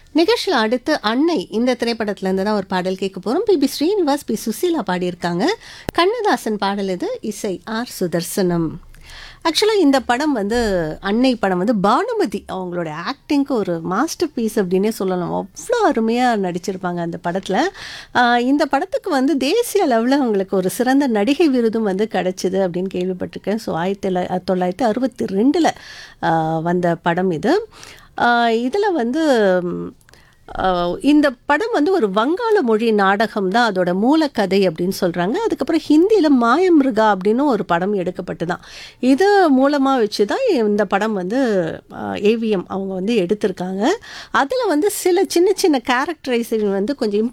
நிகழ்ச்சியில் அடுத்து அன்னை இந்த திரைப்படத்துலேருந்து தான் ஒரு பாடல் கேட்க போகிறோம் P B Srinivas P Susheela பாடியிருக்காங்க கண்ணதாசன் பாடல் இது இசை ஆர் சுதர்சனம் ஆக்சுவலாக இந்த படம் வந்து அன்னை படம் வந்து பானுமதி அவங்களோட ஆக்டிங்க்கு ஒரு மாஸ்டர் பீஸ் அப்படின்னே சொல்லலாம் அவ்வளோ அருமையாக நடிச்சிருப்பாங்க அந்த படத்தில் இந்த படத்துக்கு வந்து தேசிய அளவில் அவங்களுக்கு ஒரு சிறந்த நடிகை விருதும் வந்து கிடச்சிது அப்படின்னு கேள்விப்பட்டிருக்கேன் ஸோ ஆயிரத்தி தொள்ளா தொள்ளாயிரத்தி அறுபத்தி ரெண்டில் வந்த படம் இது இதில் வந்து ம், ஆஹ் இந்த படம் வந்து ஒரு வங்காள மொழி நாடகம் தான் அதோட மூலக்கதை அப்படின்னு சொல்கிறாங்க அதுக்கப்புறம் ஹிந்தியில் மாயமிருகா அப்படின்னு ஒரு படம் எடுக்கப்பட்டு தான் இது மூலமாக வச்சு தான் இந்த படம் வந்து ஏவிஎம் அவங்க வந்து எடுத்திருக்காங்க அதில் வந்து சில சின்ன சின்ன கேரக்டரைசேஷன் வந்து கொஞ்சம்